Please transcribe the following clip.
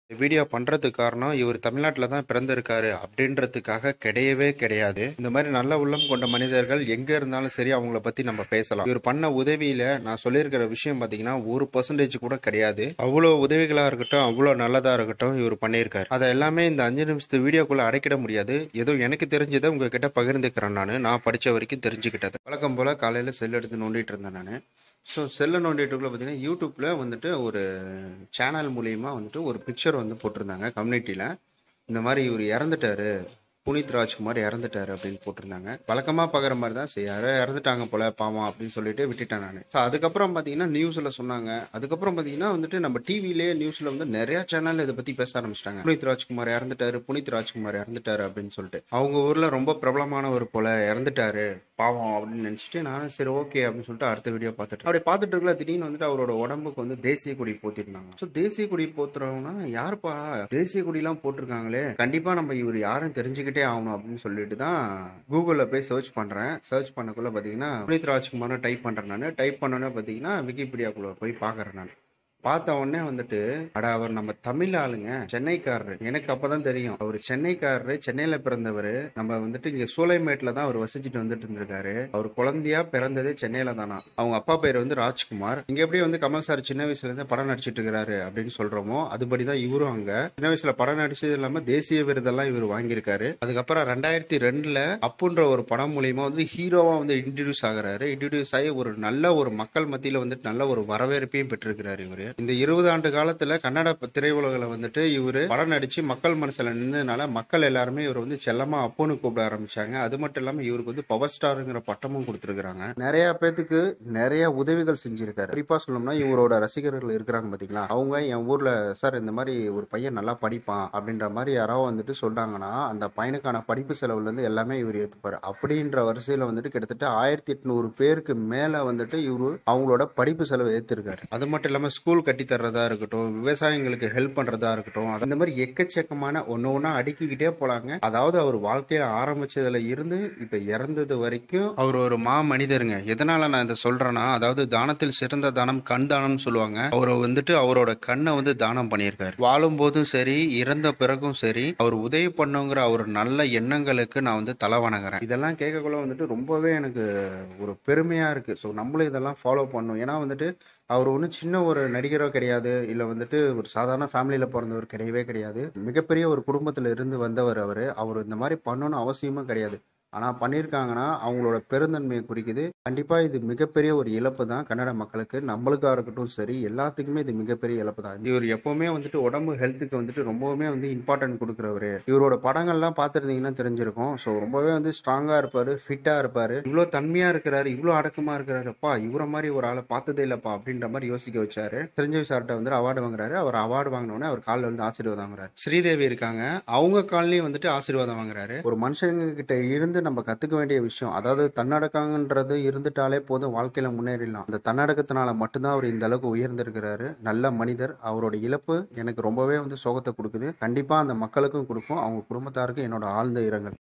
video பண்றதுக்கு காரணம் இவர் தமிழ்நாட்டில் தான் பிறந்திருக்காரு அப்படின்றதுக்காக கிடையவே கிடையாது இந்த மாதிரி நல்ல உள்ளம் கொண்ட மனிதர்கள் எங்க இருந்தாலும் சரி அவங்கள பத்தி நம்ம பேசலாம் இவர் பண்ண உதவியில நான் சொல்லியிருக்கிற விஷயம் பாத்தீங்கன்னா ஒரு பர்சன்டேஜ் கூட கிடையாது அவ்வளோ உதவிகளா இருக்கட்டும் அவ்வளோ நல்லதா இருக்கட்டும் இவர் பண்ணியிருக்காரு அதை எல்லாமே இந்த அஞ்சு நிமிஷத்து வீடியோக்குள்ள அடைக்கிட முடியாது ஏதோ எனக்கு தெரிஞ்சதை உங்ககிட்ட பகிர்ந்துக்கிறேன் நான் நான் படிச்ச வரைக்கும் தெரிஞ்சுக்கிட்டது வழக்கம் போல காலையில செல் எடுத்து நோண்டிட்டு இருந்தேன் நான் ஸோ செல்லை நோண்டிட்டுக்குள்ள பார்த்தீங்கன்னா யூடியூப்ல வந்துட்டு ஒரு சேனல் மூலியமா வந்துட்டு ஒரு பிக்சர் வந்து போட்டிருந்தாங்க கம்யூனிட்டியில் இந்த மாதிரி இவர் இறந்துட்டாரு புனித் ராஜ்குமார் இறந்துட்டாரு அப்படின்னு போட்டிருந்தாங்க வழக்கமாக பார்க்குற மாதிரி தான் சரி யாரோ இறந்துட்டாங்க போல பாவம் அப்படின்னு சொல்லிட்டு விட்டுட்டேன் நான் ஸோ அதுக்கப்புறம் பார்த்தீங்கன்னா நியூஸில் சொன்னாங்க அதுக்கப்புறம் பார்த்தீங்கன்னா வந்துட்டு நம்ம டிவிலே நியூஸில் வந்து நிறைய சேனல் இதை பற்றி பேச ஆரம்பிச்சிட்டாங்க புனித் ராஜ்குமார் இறந்துட்டாரு புனித் ராஜ்குமார் இறந்துட்டாரு அப்படின்னு சொல்லிட்டு அவங்க ஊரில் ரொம்ப பிரபலமானவர் போல இறந்துட்டாரு பாவம் அப்படின்னு நினச்சிட்டு நானும் சரி ஓகே அப்படின்னு சொல்லிட்டு அடுத்த வீடியோ பார்த்துட்டு அப்படி பார்த்துட்டு இருக்கல திடீர்னு வந்துட்டு அவரோட உடம்புக்கு வந்து தேசிய கொடி போத்திருந்தாங்க ஸோ தேசிய கொடி போத்துறவங்கன்னா யாருப்பா தேசிய கொடிலாம் போட்டிருக்காங்களே கண்டிப்பா நம்ம இவர் யாரும் தெரிஞ்சுக்கிட்டே ஆகணும் அப்படின்னு சொல்லிட்டு தான் கூகுளில் போய் சர்ச் பண்றேன் சர்ச் பண்ணக்குள்ள பார்த்தீங்கன்னா புனித் ராஜ்குமார் டைப் பண்றேன் நான் டைப் பண்ணோன்னே பார்த்தீங்கன்னா விக்கிபீடியாக்குள்ள போய் பார்க்குறேன் நான் பார்த்த உடனே வந்துட்டு அட அவர் நம்ம தமிழ் ஆளுங்க சென்னைக்காரரு எனக்கு அப்பதான் தெரியும் அவர் சென்னைக்காரரு சென்னையில பிறந்தவர் நம்ம வந்துட்டு இங்க சூளைமேட்ல தான் அவர் வசிச்சுட்டு வந்துட்டு இருந்திருக்காரு அவர் குழந்தையா பிறந்ததே சென்னையில தானா அவங்க அப்பா பேர் வந்து ராஜ்குமார் இங்க எப்படி வந்து கமல் சார் சின்ன வயசுல இருந்து படம் நடிச்சிட்டு இருக்கிறாரு அப்படின்னு சொல்றோமோ அதுபடிதான் இவரும் அங்க சின்ன வயசுல படம் நடிச்சது இல்லாம தேசிய விருதெல்லாம் இவர் வாங்கியிருக்காரு அதுக்கப்புறம் ரெண்டாயிரத்தி ரெண்டுல அப்புன்ற ஒரு படம் மூலியமா வந்து ஹீரோவா வந்து இன்ட்ரடியூஸ் ஆகுறாரு இன்ட்ரடியூஸ் ஆகி ஒரு நல்ல ஒரு மக்கள் மத்தியில வந்துட்டு நல்ல ஒரு வரவேற்பையும் பெற்றிருக்கிறாரு இவரு இந்த இருபது ஆண்டு காலத்துல கன்னட ப- திரையுலகில் வந்துட்டு இவரு படம் நடிச்சு மக்கள் மனசுல நின்னதுனால மக்கள் எல்லாருமே இவர் வந்து செல்லமா அப்போன்னு கூப்பிட ஆரம்பிச்சாங்க அது மட்டும் இல்லாம இவருக்கு வந்து பவர் ஸ்டாருங்கிற பட்டமும் கொடுத்துருக்காங்க நிறைய பேத்துக்கு நிறைய உதவிகள் செஞ்சிருக்காரு குறிப்பா சொல்லணும்னா இவரோட ரசிகர்கள் இருக்கிறாங்க பாத்தீங்களா அவங்க என் ஊர்ல சார் இந்த மாதிரி ஒரு பையன் நல்லா படிப்பான் அப்படின்ற மாதிரி யாராவது வந்துட்டு சொல்றாங்கன்னா அந்த பையனுக்கான படிப்பு செலவுல இருந்து எல்லாமே இவர் ஏத்துப்பாரு அப்படின்ற வரிசையில வந்துட்டு கிட்டத்தட்ட ஆயிரத்தி எட்நூறு பேருக்கு மேல வந்துட்டு இவரு அவங்களோட படிப்பு செலவை ஏத்திருக்காரு அது மட்டும் இல்லாம ஸ்கூல் கட்டி தர்றதா இருக்கட்டும் விவசாயிங்களுக்கு ஹெல்ப் பண்றதா இருக்கட்டும் அந்த மாதிரி எக்கச்சக்கமான ஒன்னு ஒன்னா அடுக்கிக்கிட்டே போலாங்க அதாவது அவர் வாழ்க்கையில ஆரம்பிச்சதுல இருந்து இப்ப இறந்தது வரைக்கும் அவர் ஒரு மா மனிதருங்க எதனால நான் இதை சொல்றேன்னா அதாவது தானத்தில் சிறந்த தானம் கண் தானம்னு சொல்லுவாங்க அவர் வந்துட்டு அவரோட கண்ணை வந்து தானம் பண்ணியிருக்காரு வாழும் போதும் சரி இறந்த பிறகும் சரி அவர் உதவி பண்ணுங்கிற அவர் நல்ல எண்ணங்களுக்கு நான் வந்து தலை வணங்குறேன் இதெல்லாம் கேட்கக்குள்ள வந்துட்டு ரொம்பவே எனக்கு ஒரு பெருமையா இருக்கு ஸோ நம்மளும் இதெல்லாம் ஃபாலோ பண்ணணும் ஏன்னா வந்துட்டு அவர் ஒன்றும் சின்ன ஒரு நடிகரோ கிடையாது இல்லை வந்துட்டு ஒரு சாதாரண ஃபேமிலியில் பிறந்தவர் கிடையவே கிடையாது மிகப்பெரிய ஒரு குடும்பத்தில் இருந்து வந்தவர் அவர் அவர் இந்த மாதிரி பண்ணணும்னு அவசியமும் கிடையாது ஆனால் பண்ணியிருக்காங்கன்னா அவங்களோட பெருந்தன்மையை குறிக்குது கண்டிப்பாக இது மிகப்பெரிய ஒரு இழப்பு தான் கன்னட மக்களுக்கு நம்மளுக்கா இருக்கட்டும் சரி எல்லாத்துக்குமே இது மிகப்பெரிய இழப்பு தான் இவர் எப்பவுமே வந்துட்டு உடம்பு ஹெல்த்துக்கு வந்துட்டு ரொம்பவுமே வந்து இம்பார்ட்டன்ட் கொடுக்குறவரு இவரோட படங்கள்லாம் பார்த்துருந்தீங்கன்னா தெரிஞ்சிருக்கும் ஸோ ரொம்பவே வந்து ஸ்ட்ராங்காக இருப்பார் ஃபிட்டாக இருப்பார் இவ்வளோ தன்மையாக இருக்கிறாரு இவ்வளோ அடக்கமாக இருக்கிறாருப்பா இவரை மாதிரி ஒரு ஆளை பார்த்ததே இல்லைப்பா அப்படின்ற மாதிரி யோசிக்க வச்சாரு தெரிஞ்சவி சார்கிட்ட வந்து அவார்டு வாங்குறாரு அவர் அவார்டு வாங்கினோடனே அவர் காலில் வந்து ஆசீர்வாதம் வாங்குறாரு ஸ்ரீதேவி இருக்காங்க அவங்க கால்லையும் வந்துட்டு ஆசீர்வாதம் வாங்குறாரு ஒரு மனுஷங்க கிட்ட இருந்து நம்ம கத்துக்க வேண்டிய விஷயம் அதாவது தன்னடக்கங்கன்றது இருந்துட்டாலே போதும் வாழ்க்கையில முன்னேறிடலாம் அந்த தன்னடக்கத்தினால மட்டும்தான் அவர் இந்த அளவுக்கு உயர்ந்திருக்கிறாரு நல்ல மனிதர் அவரோட இழப்பு எனக்கு ரொம்பவே வந்து சோகத்தை கொடுக்குது கண்டிப்பா அந்த மக்களுக்கும் கொடுக்கும் அவங்க குடும்பத்தாருக்கும் என்னோட ஆழ்ந்த இரங்கல்